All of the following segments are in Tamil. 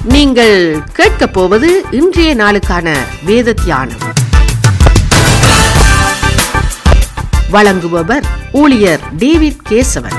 நீங்கள் கேட்கப் போவது இன்றைய நாளுக்கான வேத தியானம் வழங்குபவர் ஊழியர் டேவிட் கேசவன்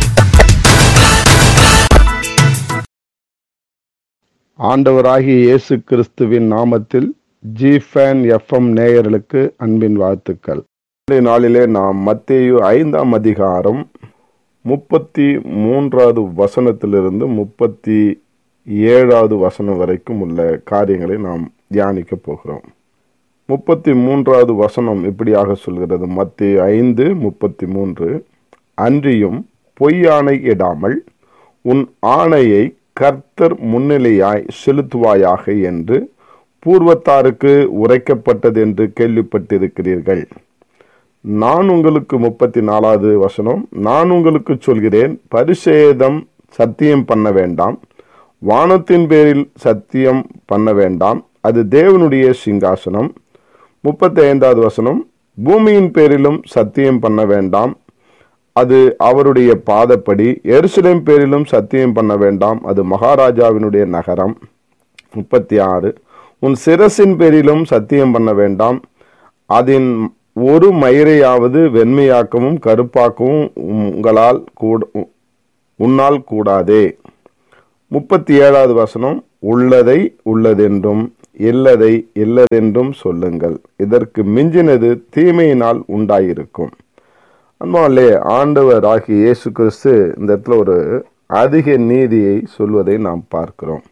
ஆண்டவராகிய இயேசு கிறிஸ்துவின் நாமத்தில் ஜிஃபேன் எஃப்எம் நேயர்களுக்கு அன்பின் வாழ்த்துக்கள் இன்றைய நாளிலே நாம் மத்தேயு ஐந்தாம் அதிகாரம் முப்பத்தி மூன்றாவது வசனத்திலிருந்து முப்பத்தி ஏழாவது வசனம் வரைக்கும் உள்ள காரியங்களை நாம் தியானிக்க போகிறோம் முப்பத்தி மூன்றாவது வசனம் இப்படியாக சொல்கிறது மத்திய ஐந்து முப்பத்தி மூன்று அன்றியும் பொய்யானை இடாமல் உன் ஆணையை கர்த்தர் முன்னிலையாய் செலுத்துவாயாக என்று பூர்வத்தாருக்கு உரைக்கப்பட்டது என்று கேள்விப்பட்டிருக்கிறீர்கள் நான் உங்களுக்கு முப்பத்தி நாலாவது வசனம் நான் உங்களுக்கு சொல்கிறேன் பரிசேதம் சத்தியம் பண்ண வேண்டாம் வானத்தின் பேரில் சத்தியம் பண்ண வேண்டாம் அது தேவனுடைய சிங்காசனம் முப்பத்தி ஐந்தாவது வசனம் பூமியின் பேரிலும் சத்தியம் பண்ண வேண்டாம் அது அவருடைய பாதப்படி எருசலேம் பேரிலும் சத்தியம் பண்ண வேண்டாம் அது மகாராஜாவினுடைய நகரம் முப்பத்தி ஆறு உன் சிரசின் பேரிலும் சத்தியம் பண்ண வேண்டாம் அதன் ஒரு மயிரையாவது வெண்மையாக்கவும் கருப்பாக்கவும் உங்களால் கூட உன்னால் கூடாதே முப்பத்தி ஏழாவது வசனம் உள்ளதை உள்ளதென்றும் இல்லதை இல்லதென்றும் சொல்லுங்கள் இதற்கு மிஞ்சினது தீமையினால் உண்டாயிருக்கும் அன்பாலே ஆண்டவர் ஆகிய இயேசு கிறிஸ்து இந்த இடத்துல ஒரு அதிக நீதியை சொல்வதை நாம் பார்க்கிறோம்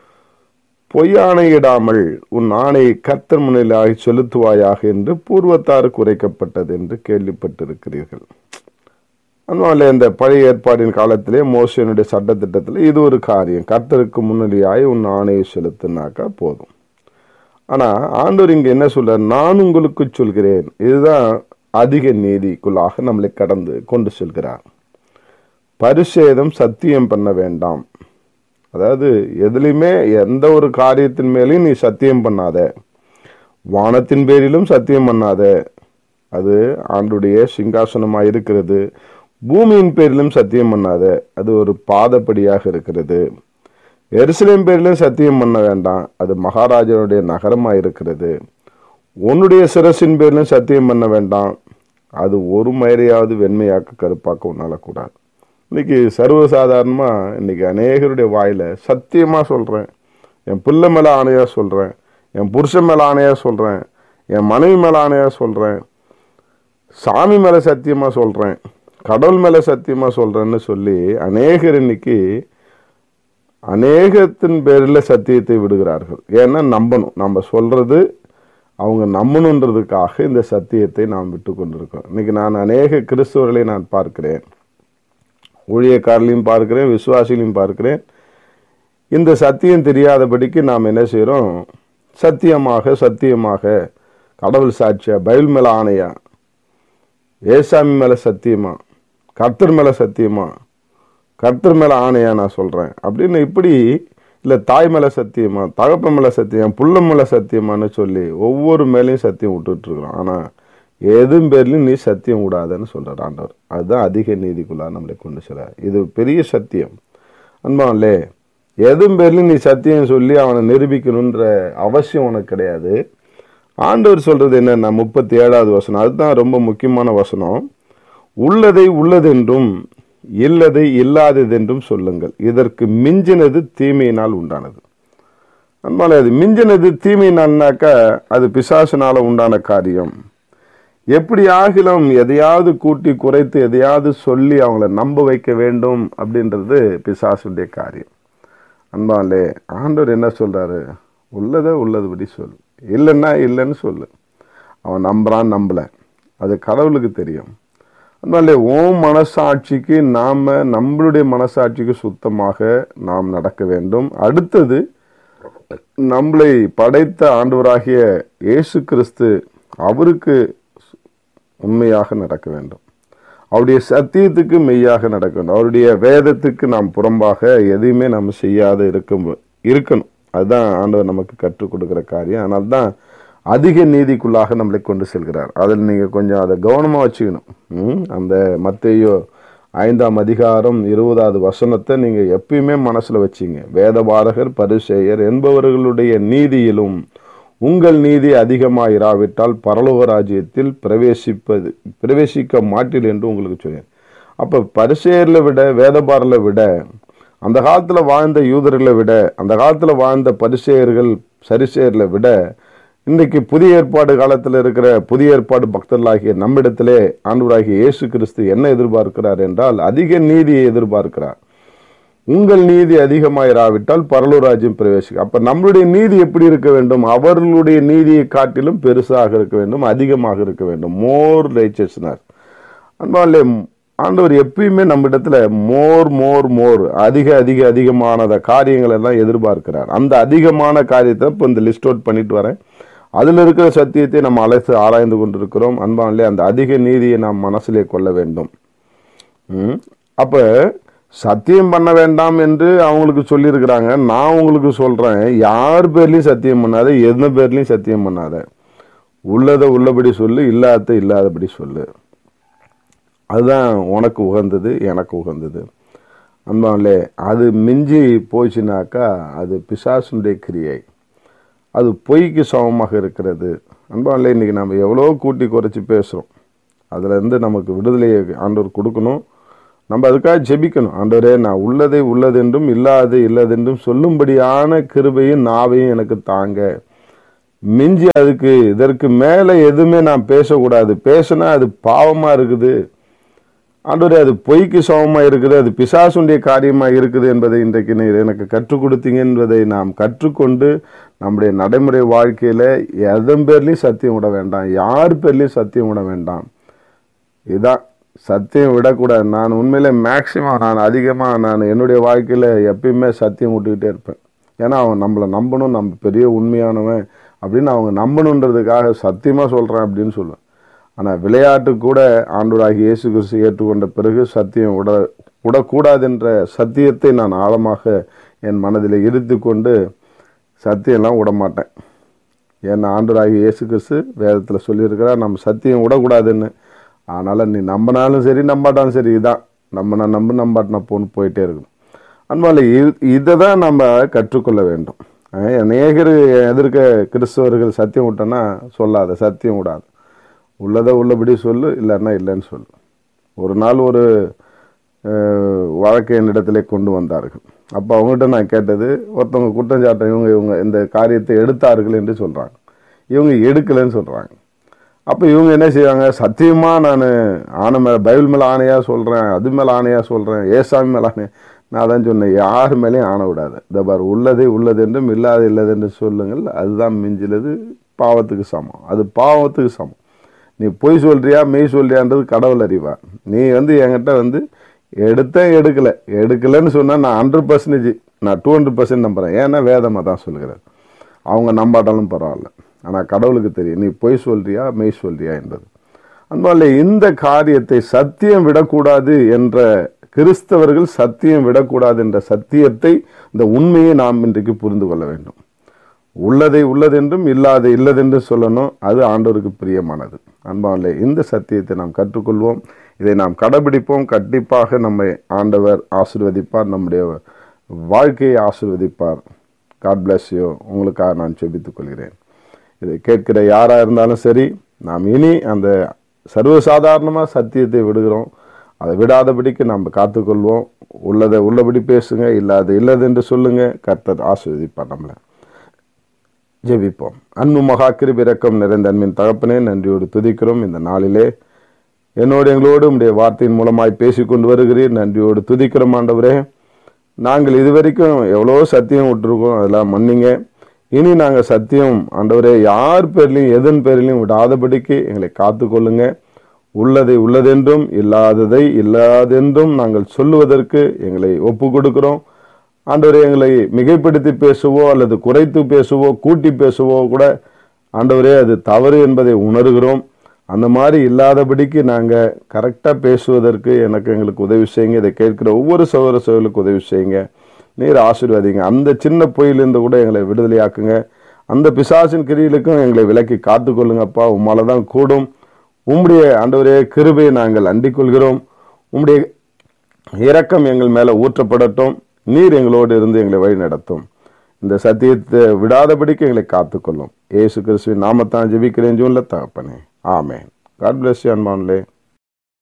பொய்யானையிடாமல் உன் ஆணையை கர்த்தர் முன்னிலாக செலுத்துவாயாக என்று பூர்வத்தாருக்கு உரைக்கப்பட்டது என்று கேள்விப்பட்டிருக்கிறீர்கள் அன்பாலே இந்த பழைய ஏற்பாடின் காலத்திலே மோசனுடைய சட்டத்திட்டத்தில் இது ஒரு காரியம் கர்த்தருக்கு முன்னிலையாய் உன் ஆணையை செலுத்தினாக்கா போதும் ஆனா ஆண்டவர் இங்க என்ன சொல்ற நான் உங்களுக்கு சொல்கிறேன் இதுதான் அதிக நீதிக்குள்ளாக நம்மளை கடந்து கொண்டு செல்கிறார் பரிசேதம் சத்தியம் பண்ண வேண்டாம் அதாவது எதுலையுமே எந்த ஒரு காரியத்தின் மேலேயும் நீ சத்தியம் பண்ணாத வானத்தின் பேரிலும் சத்தியம் பண்ணாத அது ஆண்டுடைய சிங்காசனமா இருக்கிறது பூமியின் பேரிலும் சத்தியம் பண்ணாத அது ஒரு பாதப்படியாக இருக்கிறது எருசலேம் பேரிலும் சத்தியம் பண்ண வேண்டாம் அது மகாராஜனுடைய நகரமா இருக்கிறது உன்னுடைய சிரசின் பேரிலும் சத்தியம் பண்ண வேண்டாம் அது ஒரு மயிரையாவது வெண்மையாக்க கருப்பாக்க உன்னால கூடாது இன்னைக்கு சர்வசாதாரணமா இன்னைக்கு அநேகருடைய வாயில சத்தியமா சொல்றேன் என் பிள்ளை மேல ஆணையா சொல்றேன் என் புருஷன் மேல ஆணையா சொல்றேன் என் மனைவி மேல ஆணையா சொல்றேன் சாமி மேல சத்தியமா சொல்றேன் கடவுள் மேல சத்தியமா சொல்றேன்னு சொல்லி அநேகர் இன்னைக்கு அநேகத்தின் பேரில் சத்தியத்தை விடுகிறார்கள் ஏன்னா நம்பணும் நம்ம சொல்றது அவங்க நம்பணுன்றதுக்காக இந்த சத்தியத்தை நாம் விட்டு கொண்டிருக்கோம் இன்னைக்கு நான் அநேக கிறிஸ்தவர்களை நான் பார்க்கிறேன் ஊழியக்காரர்களையும் பார்க்கிறேன் விசுவாசிகளையும் பார்க்கிறேன் இந்த சத்தியம் தெரியாதபடிக்கு நாம் என்ன செய்கிறோம் சத்தியமாக சத்தியமாக கடவுள் சாட்சியா பைபிள் மேல ஆணையா ஏசாமி மேல சத்தியமா கர்த்தர் மேல சத்தியமா கர்த்தர் மேல ஆணையா நான் சொல்றேன் அப்படின்னு இப்படி இல்ல தாய் மேல சத்தியமா தகப்பன் மேல சத்தியம் புள்ள மேல சத்தியமான்னு சொல்லி ஒவ்வொரு மேலையும் சத்தியம் விட்டுட்டு இருக்கிறோம் ஆனா எதுவும் பேர்லையும் நீ சத்தியம் விடாதன்னு சொல்றார் ஆண்டவர் அதுதான் அதிக நீதிக்குள்ளா நம்மளை கொண்டு செல்ல இது பெரிய சத்தியம் அன்பான்லே எதுவும் பேர்லையும் நீ சத்தியம் சொல்லி அவனை நிரூபிக்கணுன்ற அவசியம் உனக்கு கிடையாது ஆண்டவர் சொல்றது என்னன்னா முப்பத்தி ஏழாவது வசனம் அதுதான் ரொம்ப முக்கியமான வசனம் உள்ளதை உள்ளதென்றும் இல்லதை இல்லாததென்றும் சொல்லுங்கள் இதற்கு மிஞ்சினது தீமையினால் உண்டானது அன்பாலே அது மிஞ்சினது தீமையினால்னாக்கா அது பிசாசினால உண்டான காரியம் எப்படி ஆகிலும் எதையாவது கூட்டி குறைத்து எதையாவது சொல்லி அவங்கள நம்ப வைக்க வேண்டும் அப்படின்றது பிசாசுடைய காரியம் அன்பாலே ஆண்டவர் என்ன சொல்றாரு உள்ளதை உள்ளதுபடி சொல் இல்லைன்னா இல்லைன்னு சொல்லு அவன் நம்புறான் நம்பல அது கடவுளுக்கு தெரியும் அதனால ஓம் மனசாட்சிக்கு நாம நம்மளுடைய மனசாட்சிக்கு சுத்தமாக நாம் நடக்க வேண்டும் அடுத்தது நம்மளை படைத்த ஆண்டவராகிய இயேசு கிறிஸ்து அவருக்கு உண்மையாக நடக்க வேண்டும் அவருடைய சத்தியத்துக்கு மெய்யாக நடக்க வேண்டும் அவருடைய வேதத்துக்கு நாம் புறம்பாக எதையுமே நம்ம செய்யாத இருக்க இருக்கணும் அதுதான் ஆண்டவர் நமக்கு கற்றுக் கொடுக்கிற காரியம் அதனால தான் அதிக நீதிக்குள்ளாக நம்மளை கொண்டு செல்கிறார் அதில் நீங்கள் கொஞ்சம் அதை கவனமாக வச்சுக்கணும் ம்? அந்த மத்தேயோ ஐந்தாம் அதிகாரம் இருபதாவது வசனத்தை நீங்க எப்பயுமே மனசுல வச்சீங்க வேதபாரகர் பரிசேயர் என்பவர்களுடைய நீதியிலும் உங்கள் நீதி அதிகமாயிராவிட்டால் பரலோக ராஜ்யத்தில் பிரவேசிப்பது பிரவேசிக்க மாட்டீர் என்று உங்களுக்கு சொன்னேன் அப்ப பரிசேயர்ல விட வேதபாரல விட அந்த காலத்துல வாழ்ந்த யூதர்களை விட அந்த காலத்துல வாழ்ந்த பரிசேயர்கள் சரிசேயர்ல விட இன்றைக்கு புதிய ஏற்பாடு காலத்தில் இருக்கிற புதிய ஏற்பாடு பக்தர்களாகிய நம்மிடத்திலே ஆண்டவராகிய இயேசு கிறிஸ்து என்ன எதிர்பார்க்கிறார் என்றால் அதிக நீதியை எதிர்பார்க்கிறார் உங்கள் நீதி அதிகமாயிராவிட்டால் பரலூர் ராஜ்யம் பிரவேசிக்கும் அப்ப நம்மளுடைய நீதி எப்படி இருக்க வேண்டும் அவர்களுடைய நீதியை காட்டிலும் பெருசாக இருக்க வேண்டும் அதிகமாக இருக்க வேண்டும் மோர் ரைச்சஸ்னர் அன்பாலே ஆண்டவர் எப்பயுமே நம்ம இடத்துல மோர் மோர் மோர் அதிக அதிக அதிகமானத காரியங்கள் எல்லாம் எதிர்பார்க்கிறார் அந்த அதிகமான காரியத்தை இப்போ இந்த லிஸ்ட் அவுட் பண்ணிட்டு வரேன் அதில் இருக்கிற சத்தியத்தை நம்ம அழைத்து ஆராய்ந்து கொண்டிருக்கிறோம் அன்பாலே அந்த அதிக நீதியை நாம் மனசிலே கொள்ள வேண்டும் ம். அப்ப சத்தியம் பண்ண வேண்டாம் என்று அவங்களுக்கு சொல்லியிருக்கிறாங்க நான் உங்களுக்கு சொல்றேன் யார் பேர்லயும் சத்தியம் பண்ணாத எந்த பேர்லயும் சத்தியம் பண்ணாத உள்ளதை உள்ளபடி சொல்லு இல்லாத இல்லாதபடி சொல்லு அதுதான் உனக்கு உகந்தது எனக்கு உகந்தது அன்பாலே அது மிஞ்சி போச்சுனாக்கா அது பிசாசுடைய கிரியை அது பொய்க்கு சமமாக இருக்கிறது அன்பாலே இன்னைக்கு நம்ம எவ்வளோ கூட்டி குறைச்சி பேசுகிறோம் அதுலேருந்து நமக்கு விடுதலையை ஆண்டவர் கொடுக்கணும் நம்ம அதுக்காக ஜெபிக்கணும் ஆண்டவரே நான் உள்ளதை உள்ளதென்றும் இல்லாது இல்லதென்றும் சொல்லும்படியான கிருபையும் நாவையும் எனக்கு தாங்க மிஞ்சி அதுக்கு இதற்கு மேலே எதுவுமே நான் பேசக்கூடாது பேசினா அது பாவமாக இருக்குது ஆண்டவரே அது பொய்க்கு சமமா இருக்குது அது பிசாசுடைய காரியமா இருக்குது என்பதை இன்றைக்கு நீர் எனக்கு கற்றுக் கொடுத்தீங்க என்பதை நாம் கற்றுக்கொண்டு நம்முடைய நடைமுறை வாழ்க்கையில எதன் பேர்லையும் சத்தியம் விட வேண்டாம் யார் பேர்லையும் சத்தியம் விட வேண்டாம் இதான் சத்தியம் விடக்கூடாது நான் உண்மையிலே மேக்சிமம் நான் அதிகமாக நான் என்னுடைய வாழ்க்கையில் எப்பயுமே சத்தியம் விட்டுக்கிட்டே இருப்பேன் ஏன்னா அவன் நம்மளை நம்பணும் நம்ம பெரிய உண்மையானவன் அப்படின்னு அவங்க நம்பணுன்றதுக்காக சத்தியமாக சொல்கிறேன் அப்படின்னு சொல்லுவேன் ஆனால் விளையாட்டு கூட ஆண்டவராகிய இயேசு கிறிஸ்து ஏற்றுக்கொண்ட பிறகு சத்தியம் விட விடக்கூடாது என்ற சத்தியத்தை நான் ஆழமாக என் மனதில் இருத்தி கொண்டு சத்தியம்லாம் விட மாட்டேன் ஏன்னா ஆண்டவராகிய இயேசு கிறிஸ்து வேதத்தில் சொல்லியிருக்கிறார் நம்ம சத்தியம் விடக்கூடாதுன்னு அதனால் நீ நம்பினாலும் சரி நம்பாட்டாலும் சரி இதான் நம்ம நான் நம்பு நம்பாட்டினா போன்னு போயிட்டே இருக்கணும் அன்பால இதை தான் நம்ம கற்றுக்கொள்ள வேண்டும் அஹ் அநேகர் எதிர்க்க கிறிஸ்தவர்கள் சத்தியம் விட்டோன்னா சொல்லாத சத்தியம் விடாது உள்ளதை உள்ளபடி சொல்லு இல்லைன்னா இல்லைன்னு சொல்லு ஒரு நாள் ஒரு அஹ், வழக்கை என்னிடத்திலே கொண்டு வந்தார்கள் அப்போ அவங்ககிட்ட நான் கேட்டது ஒருத்தவங்க குற்றஞ்சாட்டை இவங்க இவங்க இந்த காரியத்தை எடுத்தார்கள் என்று சொல்கிறாங்க இவங்க எடுக்கலைன்னு சொல்கிறாங்க அப்போ இவங்க என்ன செய்வாங்க சத்தியமாக நான் ஆணை மேலே பைபிள் மேலே ஆணையாக சொல்கிறேன் அது மேலே ஆணையாக சொல்கிறேன் ஏசாமி மேலே ஆணையா நான் அதான் சொன்னேன் யார் மேலேயும் ஆணை விடாது இந்த பார் உள்ளதே உள்ளது என்றும் இல்லாத இல்லது என்று சொல்லுங்கள் அதுதான் மிஞ்சிலது பாவத்துக்கு சமம் அது பாவத்துக்கு சமம் நீ பொய் சொல்றியா மெய் சொல்றியான்றது கடவுள் அறிவார் நீ வந்து என்கிட்ட வந்து எடுத்தேன் எடுக்கல எடுக்கலைன்னு சொன்னால் நான் ஹண்ட்ரட் பர்சன்டேஜ் நான் டூ ஹண்ட்ரட் பர்சன்ட் நம்புறேன் ஏன்னா வேதமாக தான் சொல்லுகிறார் அவங்க நம்பாட்டாலும் பரவாயில்ல ஆனால் கடவுளுக்கு தெரியும் நீ பொய் சொல்றியா மெய் சொல்றியா என்பது அன்பாலே இந்த காரியத்தை சத்தியம் விடக்கூடாது என்ற கிறிஸ்தவர்கள் சத்தியம் விடக்கூடாது என்ற சத்தியத்தை இந்த உண்மையை நாம் இன்றைக்கு புரிந்து கொள்ள வேண்டும் உள்ளதை உள்ளதென்றும் இல்லாத இல்லதென்றும் சொல்லணும் அது ஆண்டவருக்கு பிரியமானது அன்பாலே இந்த சத்தியத்தை நாம் கற்றுக்கொள்வோம் இதை நாம் கடைபிடிப்போம் கண்டிப்பாக நம்மை ஆண்டவர் ஆசீர்வதிப்பார் நம்முடைய வாழ்க்கையை ஆசீர்வதிப்பார் காட் bless யூ உங்களுக்காக நான் செபித்துக் கொள்கிறேன் இதை கேட்கிற யாராக இருந்தாலும் சரி நாம் இனி அந்த சர்வசாதாரணமாக சத்தியத்தை விடுகிறோம் அதை விடாதபடிக்கு நாம் காத்துக்கொள்வோம் உள்ளதை உள்ளபடி பேசுங்க இல்லாத இல்லது என்று சொல்லுங்க கர்த்தர் ஆசீர்வதிப்பார் நம்மளை ஜெபிப்போம் அன்பு மகா கிருபிரக்கம் நிறைந்த அன்பின் தகப்பனே நன்றியோடு துதிக்கிறோம் இந்த நாளிலே என்னோடு எங்களோடு உடைய வார்த்தையின் மூலமாய் பேசிக்கொண்டு வருகிறீர் நன்றியோடு துதிக்கிறோம் ஆண்டவரே நாங்கள் இதுவரைக்கும் எவ்வளோ சத்தியம் விட்டுருக்கோம் அதெல்லாம் மன்னிங்க இனி நாங்கள் சத்தியம் ஆண்டவரே யார் பேர்லையும் எதன் பேர்லையும் விடாதபடிக்கு எங்களை காத்துக்கொள்ளுங்க உள்ளதை உள்ளதென்றும் இல்லாததை இல்லாதென்றும் நாங்கள் சொல்லுவதற்கு எங்களை ஒப்பு கொடுக்கிறோம் ஆண்டவரே எங்களை மிகைப்படுத்தி பேசுவோ அல்லது குறைத்து பேசுவோ கூட்டி பேசுவோ கூட ஆண்டவரே அது தவறு என்பதை உணர்கிறோம் அந்த மாதிரி இல்லாதபடிக்கு நாங்கள் கரெக்டாக பேசுவதற்கு எனக்கு எங்களுக்கு உதவி செய்யுங்க இதை கேட்கிற ஒவ்வொரு சகோதர சகோதரர்களுக்கு உதவி செய்யுங்க நீர் ஆசீர்வாதிங்க அந்த சின்ன பொயிலிருந்து கூட எங்களை விடுதலையாக்குங்க அந்த பிசாசின் கிரியிலுக்கும் எங்களை விலக்கி காத்துக்கொள்ளுங்கப்பா உம்மால தான் கூடும் உம்முடைய ஆண்டவரே கிருபையை நாங்கள் அண்டிக் கொள்கிறோம் உம்முடைய இரக்கம் எங்கள் மேல ஊற்றப்படட்டும் நீர் எங்களோடு இருந்து எங்களை வழி நடத்தும் இந்த சத்தியத்தை விடாதபடிக்கு எங்களை காத்துக்கொள்ளும் இயேசு கிறிஸ்துவின் நாமத்தான் ஜெபிக்கிறேன் ஜூன்ல தகப்பனே ஆமென் காட் பிளஸ் யூ அன்பான்லே